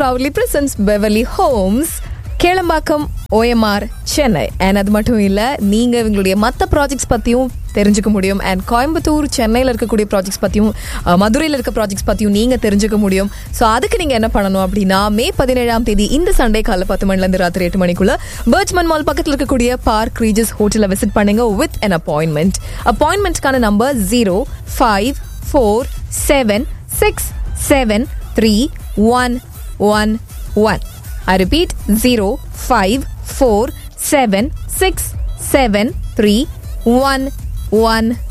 proudly presents Beverly Homes Kelambakkam OMR Chennai and அது மட்டும் இல்ல நீங்க இவங்களுடைய மற்ற ப்ராஜெக்ட்ஸ் பத்தியும் தெரிஞ்சுக்க முடியும் அண்ட் கோயம்புத்தூர் சென்னையில் இருக்கக்கூடிய ப்ராஜெக்ட்ஸ் பத்தியும் அஹ், மதுரையில் இருக்க ப்ராஜெக்ட்ஸ் பத்தியும் நீங்க தெரிஞ்சுக்க முடியும் ஸோ அதுக்கு நீங்க என்ன பண்ணணும் அப்படின்னா மே பதினேழாம் தேதி இந்த சண்டே காலை பத்து மணில இருந்து ராத்திரி எட்டு மணிக்குள்ள பர்ச்மன் மால் பக்கத்தில் இருக்கக்கூடிய பார்க் ரீஜஸ் ஹோட்டலை விசிட் பண்ணுங்க வித் an appointment அப்பாயின்மெண்ட்க்கான number zero five four seven six seven three one one one I repeat 0 5 4 7 6 7 3 1 1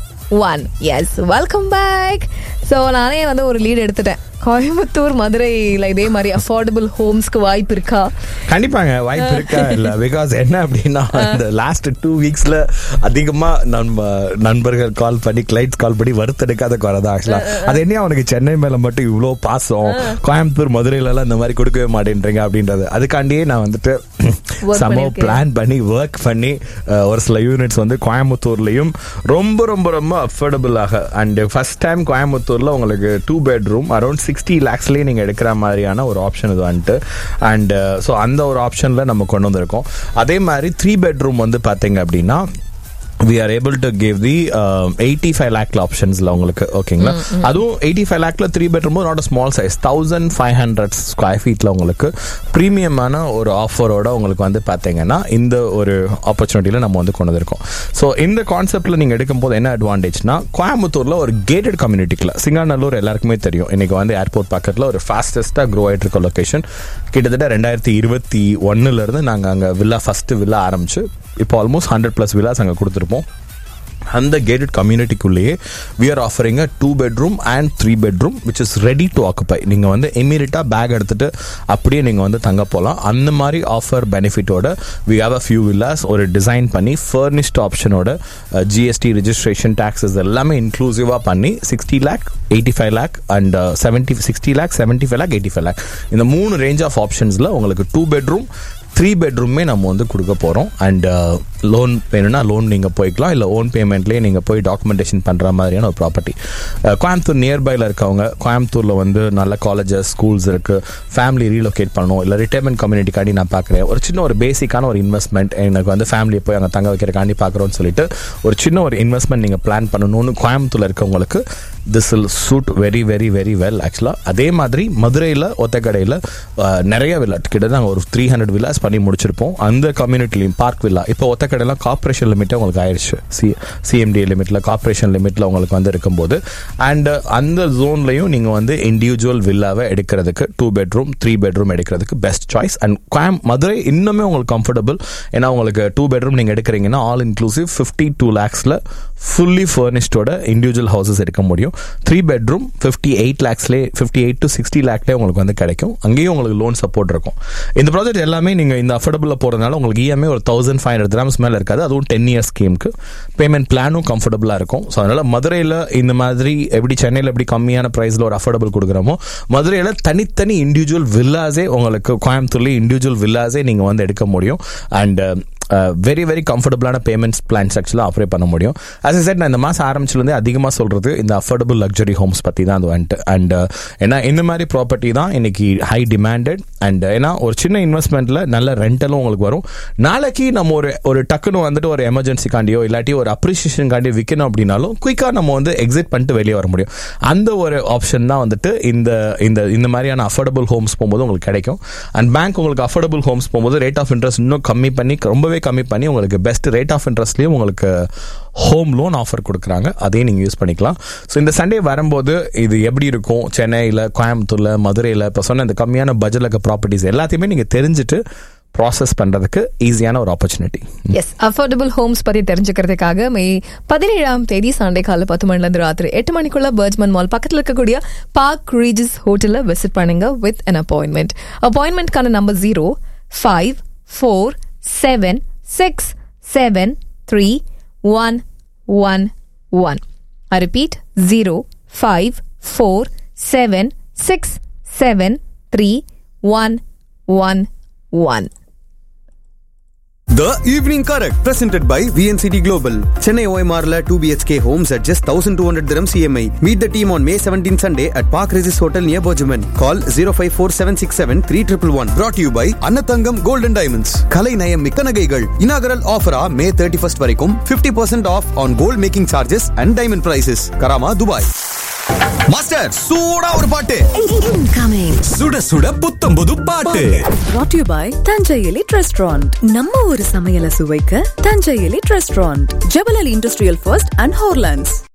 1 yes welcome back so நானே வந்து ஒரு லீட் எடுத்துட்டேன் கோயம்புத்தூர் மதுரையில் இதே மாதிரி அஃபோர்டபுள் ஹோம்ஸ்க்கு வாய்ப்பு இருக்கா கண்டிப்பாங்க வாய்ப்பு இருக்கா இல்ல பிகாஸ் என்ன அப்படின்னா இந்த லாஸ்ட் டூ வீக்ஸ்ல அதிகமா நம்ம நண்பர்கள் கால் பண்ணி கிளைண்ட்ஸ் கால் பண்ணி வறுத்தெடுக்காத குறை தான் ஆக்சுவலா அது என்ன அவனுக்கு சென்னை மேல மட்டும் இவ்வளோ பாசம் கோயம்புத்தூர் மதுரையில எல்லாம் இந்த மாதிரி கொடுக்கவே மாட்டேன்றீங்க அப்படின்றது அதுக்காண்டியே நான் வந்துட்டு Work சம பண்ணிருக்கேன். பிளான் பண்ணி ஒர்க் பண்ணி அஹ், ஒரு சில யூனிட்ஸ் வந்து கோயம்புத்தூர்லயும் ரொம்ப ரொம்ப ரொம்ப அஃபோர்டபுளாக அண்ட் ஃபர்ஸ்ட் டைம் கோயம்புத்தூர்ல உங்களுக்கு டூ பெட்ரூம் அரௌண்ட் சிக்ஸ்டி லேக்ஸ்லேயே நீங்கள் எடுக்கிற மாதிரியான ஒரு ஆப்ஷன் இது வந்துட்டு அண்ட் ஸோ அந்த ஒரு ஆப்ஷனில் நம்ம கொண்டு வந்திருக்கோம் அதே மாதிரி த்ரீ பெட்ரூம் வந்து பார்த்தீங்க அப்படின்னா we are able to give the eighty five லேக்ல ஆப்ஷன்ஸ்ல உங்களுக்கு ஓகேங்களா அதுவும் எயிட்டி ஃபைவ் லேக்ல three bedroom not small size thousand five hundred square ஃபீட்ல உங்களுக்கு ப்ரீமியமான ஒரு ஆஃபரோட உங்களுக்கு வந்து பார்த்தீங்கன்னா இந்த ஒரு ஆப்பர்ச்சுனிட்டியில நம்ம வந்து கொண்டு வந்திருக்கோம் ஸோ இந்த கான்செப்ட்ல நீங்க எடுக்கும்போது என்ன அட்வான்டேஜ்னா கோயம்புத்தூர்ல ஒரு கேட்டட் கம்யூனிட்டிக்குள்ள சிங்காநல்லூர் எல்லாருக்குமே தெரியும் இன்னைக்கு வந்து ஏர்போர்ட் பக்கத்துல ஒரு ஃபாஸ்டஸ்டா க்ரோ ஆயிட்டு இருக்க லொகேஷன் கிட்டத்தட்ட ரெண்டாயிரத்தி இருபத்தி ஒன்னுல இருந்து நாங்க அங்க வில்லா ஃபர்ஸ்ட் வில்லா ஆரம்பிச்சு இப்போ ஆல்மோஸ்ட் ஹண்ட்ரட் ப்ளஸ் வில்லாஸ் அங்கே கொடுத்துருப்போம் அந்த கேட்டட் கம்யூனிட்டிக்குள்ளேயே we are offering a two bedroom and three bedroom which is ready to occupy நீங்கள் வந்து இமீடியட்டாக பேக் எடுத்துட்டு அப்படியே நீங்கள் வந்து தங்க போகலாம் அந்த மாதிரி ஆஃபர் பெனிஃபிட்டோட we have a few villas ஒரு டிசைன் பண்ணி ஃபர்னிஷ்ட் ஆப்ஷனோட ஜிஎஸ்டி ரிஜிஸ்ட்ரேஷன் டாக்ஸஸ் எல்லாமே இன்க்ளூசிவாக பண்ணி sixty lakh eighty five lakh and seventy sixty lakh seventy five lakh eighty five lakh இந்த மூணு ரேஞ்ச் ஆஃப் ஆப்ஷன்ஸில் உங்களுக்கு டூ பெட்ரூம் த்ரீ பெட்ரூமே நம்ம வந்து கொடுக்க போகிறோம் அண்ட் லோன் வேணும்னா லோன் நீங்கள் போய்க்கலாம் இல்லை ஓன் பேமெண்ட்லேயே நீங்கள் போய் டாக்குமெண்டேஷன் பண்ணுற மாதிரியான ஒரு ப்ராப்பர்ட்டி கோயம்புத்தூர் நியர்பையில் இருக்கவங்க கோயம்புத்தூரில் வந்து நல்ல காலேஜஸ் ஸ்கூல்ஸ் இருக்குது ஃபேமிலி ரீலோகேட் பண்ணணும் இல்லை ரிட்டைர்மெண்ட் கம்யூனிட்டிக்காண்டி நான் பார்க்குறேன் ஒரு சின்ன ஒரு பேசிக்கான ஒரு இன்வெஸ்ட்மெண்ட் எனக்கு வந்து ஃபேமிலியை போய் அங்கே தங்க வைக்கிறக்காண்டி பார்க்குறோன்னு சொல்லிட்டு ஒரு சின்ன ஒரு இன்வெஸ்ட்மெண்ட் நீங்கள் பிளான் பண்ணணும்னு கோயம்புத்தூரில் இருக்கவங்களுக்கு this will suit very very very well ஆக்சுவலாக அதே மாதிரி மதுரையில் ஒத்தக்கடையில் நிறைய வில்லா கிட்ட நாங்கள் ஒரு த்ரீ ஹண்ட்ரட் வில்லாஸ் பண்ணி முடிச்சிருப்போம் அந்த கம்யூனிட்டிலையும் பார்க் வில்லா இப்போ ஒத்தக்கடையெல்லாம் கார்ப்பரேஷன் லிமிட்டே உங்களுக்கு ஆயிடுச்சு சி சிஎம்டி லிமிட்டில் கார்ப்பரேஷன் லிமிட்டில் உங்களுக்கு வந்து இருக்கும்போது அண்ட் அந்த ஜோன்லையும் நீங்கள் வந்து இண்டிவிஜுவல் வில்லாவை எடுக்கிறதுக்கு டூ பெட்ரூம் த்ரீ பெட்ரூம் எடுக்கிறதுக்கு பெஸ்ட் சாய்ஸ் அண்ட் கோயம் மதுரை இன்னுமே உங்களுக்கு கம்ஃபர்டபுள் ஏன்னா உங்களுக்கு டூ பெட்ரூம் நீங்கள் எடுக்கிறீங்கன்னா ஆல் இன்க்ளூசிவ் ஃபிஃப்டி டூ லேக்ஸில் ஃபுல்லி ஃபர்னிஷ்டோட இண்டிவிஜுவல் ஹவுசஸ் எடுக்க முடியும் த்ரீ பெட்ரூம் ஃபிஃப்டி எயிட் லேக்ஸ்லேயே ஃபிஃப்டி எயிட் டு சிக்ஸ்டி லேக்லேயே உங்களுக்கு வந்து கிடைக்கும் அங்கேயும் உங்களுக்கு லோன் சப்போர்ட் இருக்கும் இந்த ப்ராஜெக்ட் எல்லாமே நீங்கள் இந்த அஃபோர்டபுளில் போகிறதுனால உங்களுக்கு இஎம்ஐ ஒரு தௌசண்ட் ஃபைவ் ஹண்ட்ரட் கிராம்ஸ் மேலே இருக்காது அதுவும் டென் இயர்ஸ் ஸ்கீமுக்கு பேமெண்ட் பிளானும் கம்ஃபர்டபுளாக இருக்கும் ஸோ அதனால் மதுரையில் இந்த மாதிரி எப்படி சென்னையில் எப்படி கம்மியான ப்ரைஸில் ஒரு அஃபோர்டபுள் கொடுக்குறோமோ மதுரையில் தனித்தனி இண்டிவிஜுவல் வில்லாஸே உங்களுக்கு கோயம்புத்தூர்லேயே இண்டிவிஜுவல் வில்லாஸே நீங்கள் வந்து எடுக்க முடியும் அண்ட் வெரி வெரி கம்ஃபர்டபுளான பேமெண்ட்ஸ் பிளான் ஸ்ட்ரக்சரில் ஆப்ரேட் பண்ண முடியும் as I said நான் இந்த மாதம் ஆரம்பிச்சிலேருந்தே அதிகமாக சொல்கிறது இந்த அஃபோர்டபுள் லக்ஸரி ஹோம்ஸ் பற்றி தான் அது வந்துட்டு அண்ட் ஏன்னா இந்த மாதிரி ப்ராப்பர்ட்டி தான் இன்னைக்கு ஹை டிமாண்டட் அண்ட் ஏன்னா ஒரு சின்ன இன்வெஸ்ட்மெண்ட்டில் நல்ல ரெண்டலும் உங்களுக்கு வரும் நாளைக்கு நம்ம ஒரு ஒரு டக்குன்னு வந்துட்டு ஒரு எமர்ஜென்சிக்காண்டியோ இல்லாட்டி ஒரு அப்ரிசியேஷன்காண்டியோ விற்கணும் அப்படின்னாலும் குயிக்காக நம்ம வந்து எக்ஸிட் பண்ணிட்டு வெளியே வர முடியும் அந்த ஒரு ஆப்ஷன் தான் வந்துட்டு இந்த இந்த இந்த மாதிரியான அஃபோர்டபுள் ஹோம்ஸ் போகும்போது உங்களுக்கு கிடைக்கும் அண்ட் பேங்க் உங்களுக்கு அஃபோர்டபுள் ஹோம்ஸ் போகும்போது ரேட் ஆஃப் இன்ட்ரெஸ்ட் இன்னும் கம்மி பண்ணி ரொம்பவே கம்மி பண்ணி உங்களுக்கு பெஸ்ட் ரேட் ஆஃப் இன்ட்ரெஸ்ட்லேயும் உங்களுக்கு ஹோம் லோன் ஆஃபர் கொடுக்குறாங்க அதையும் நீங்கள் யூஸ் பண்ணிக்கலாம் ஸோ இந்த சண்டே வரும்போது இது எப்படி இருக்கும் சென்னையில் கோயம்புத்தூரில் மதுரையில் இப்போ சொன்ன இந்த கம்மியான பட்ஜெட்டில் இருக்க ப்ராப்பர்ட்டிஸ் எல்லாத்தையுமே நீங்கள் தெரிஞ்சுட்டு ப்ராசஸ் பண்ணுறதுக்கு ஈஸியான ஒரு ஆப்பர்ச்சுனிட்டி எஸ் அஃபோர்டபுள் ஹோம்ஸ் பத்தி தெரிஞ்சுக்கிறதுக்காக மே பதினேழாம் தேதி சண்டே காலை பத்து மணில இருந்து ராத்திரி எட்டு மணிக்குள்ள பர்ஜ்மன் மால் பக்கத்துல இருக்கக்கூடிய பார்க் ரீஜஸ் ஹோட்டல்ல விசிட் பண்ணுங்க வித் அன் அப்பாயின்மெண்ட் அப்பாயின்மெண்ட்கான number zero five four seven six seven three one one one I repeat zero five four seven six seven three one one one The Evening Correct, presented by VNCT Global. Chennai OMR La 2 BHK homes at just 1200 dirhams CMI. Meet the team on May 17 Sunday at Park Regis Hotel near Bojaman. Call 054-767-3111. Brought to you by Annathangam Gold and Diamonds. Kalai Nayam Mikkanagaigal. Inaugural offer ah May 31st வரைக்கும் 50% off on gold making charges and diamond prices. Karama, Dubai. Master சூடா ஒரு பாட்டு Incoming. சுட சுட புத்தம் புது பாட்டு Brought to you by Thanjai elite restaurant நம்ம ஒரு சமையல சுவைக்க Thanjai elite restaurant Jebel Ali Industrial First and ஹோர்லாண்ட்ஸ்